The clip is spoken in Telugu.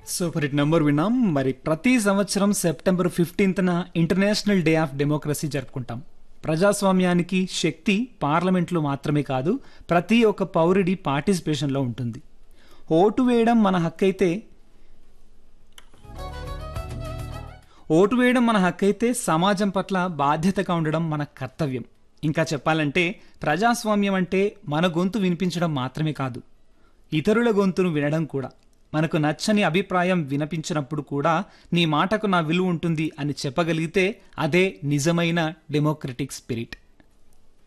సూపర్ హిట్ నెంబర్ విన్నాం మరి ప్రతి సంవత్సరం సెప్టెంబర్ ఫిఫ్టీన్త్న ఇంటర్నేషనల్ డే ఆఫ్ డెమోక్రసీ జరుపుకుంటాం ప్రజాస్వామ్యానికి శక్తి పార్లమెంట్లో మాత్రమే కాదు ప్రతి ఒక్క పౌరుడి పార్టిసిపేషన్లో ఉంటుంది ఓటు వేయడం మన హక్కైతే ఓటు వేయడం మన హక్కైతే సమాజం పట్ల బాధ్యతగా ఉండడం మన కర్తవ్యం ఇంకా చెప్పాలంటే ప్రజాస్వామ్యం అంటే మన గొంతు వినిపించడం మాత్రమే కాదు ఇతరుల గొంతును వినడం కూడా మనకు నచ్చని అభిప్రాయం వినిపించినప్పుడు కూడా నీ మాటకు నా విలువ ఉంటుంది అని చెప్పగలిగితే అదే నిజమైన డెమోక్రటిక్ స్పిరిట్